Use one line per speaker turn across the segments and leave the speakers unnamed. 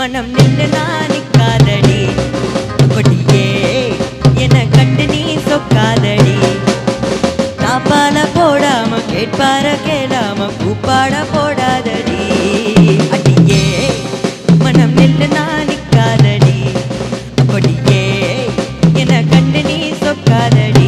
மனம் நின்று நான் நிற்காதடி கொடியே என கண்டு நீ சொக்காதடி தாப்பால போடாம கேட்பார கேளாம கூப்பாட போடாதடி அடியே மனம் நின்று நான் நிற்காதடி கொடியே என கண்டு நீ சொக்காதடி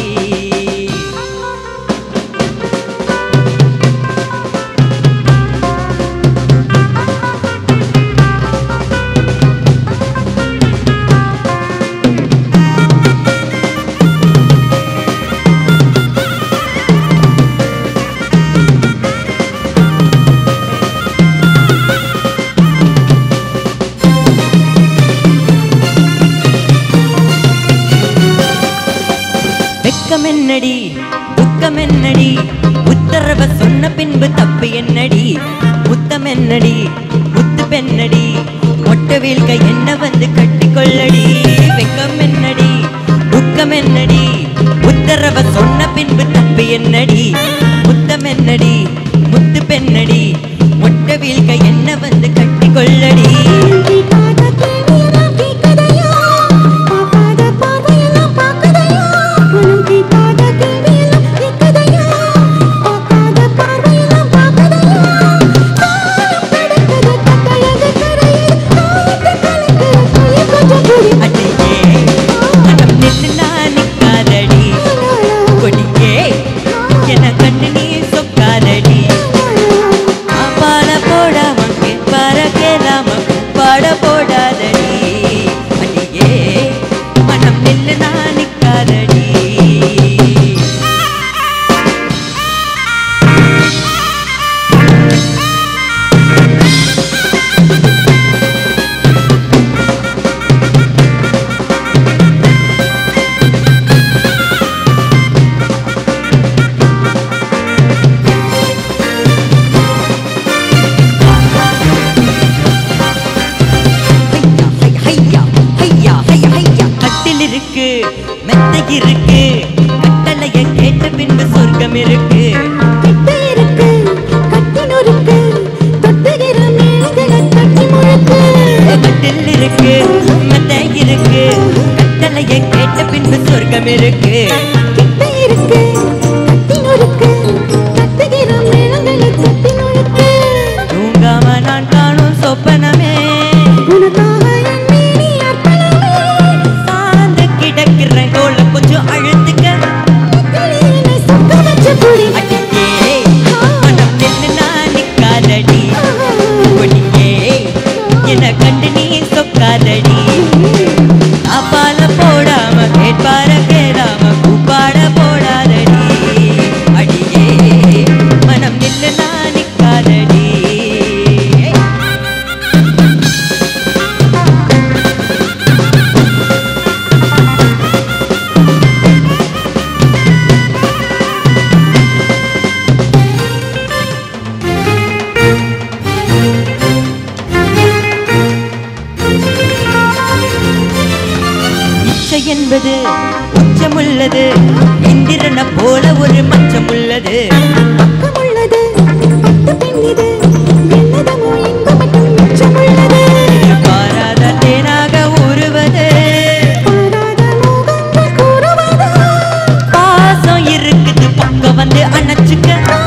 வெக்கம் என்னடி துக்கம் என்னடி உத்தரவ சொன்ன பின்பு தப்பு என்னடி முத்தம் என்னடி முத்து பெண்ணடி மொட்ட வீழ்க என்ன வந்து கட்டிக்கொள்ளடி வெக்கம் என்னடி துக்கம் என்னடி உத்தரவ சொன்ன பின்பு தப்பு என்னடி முத்தம் என்னடி முத்து பெண்ணடி மொட்ட வீழ்க என்ன வந்து கட்டிக்கொள்ளடி
கேட்காத கேள்வியெல்லாம் கேட்குதையா? பார்க்காத பார்வையெல்லாம் பார்க்குதையா? மனம் கேட்காத கேள்வியெல்லாம் கேட்குதையா? பார்க்காத பார்வையெல்லாம் பார்க்குதையா? காலம் கடக்குது கட்டழகு கரையில் காலத்தை கலக்குது துளி கொஞ்சம் புரி
அடியே மனம் நின்று நான் நிற்காதடி கொடியே என கண்டு நீ சொக்காதடி பால போடாம கேட்பார கேளாம பாட போடாதடி அடியே மனம் நில்லு நான் நிற்காதடி ஹையா ஹையா ஹையா ஹையா கட்டில் இருக்கு மெத்தை இருக்கு கட்டளைய கேட்ட பின்பு சொர்க்கம் இருக்கு
கட்டு இருக்கு கட்டி நொறுக்கு தொட்டுகிற மேகங்களை தட்டி முழுக்கு
கட்டில் இருக்கு மெத்தை இருக்கு கட்டளைய கேட்ட பின்பு சொர்க்கம் இருக்கு
கிட்ட இருக்கு கட்டி நொறுக்கு தட்டுகிற மேகங்களை தட்டி முழுக்கு
தூங்காம நான் காணும் சொப்பனமே
உனக்காக என் மேனி அர்ப்பணமே
சார்ந்து கிடக்கிற கோல கொஞ்சம் அழுத்துக்க
கிளியினை சொக்க வச்ச புடி
அடியே மனம் நின்று நான் நிற்காதடி கொடியே என கண்டு நீ சொக்காதடி அப்பால போடாம கேட்பார கேளாம கூப்பாட போடாதடி அடியே மனம் நின்று நான் நிற்காதடி இச்சை என்பது உச்சமுள்ளது இந்திரன போல ஒரு மச்சம் உள்ளது
பக்கமுள்ளது பட்டு பெண்ணிது என்னதமோ இன்பம் மட்டும் மிச்சமுள்ளது
பாராத தேனாக ஊறுவது
பாராத மோகங்கள் கூறுவது
பாசம் இருக்குது பக்கம் வந்து அணைச்சுக்க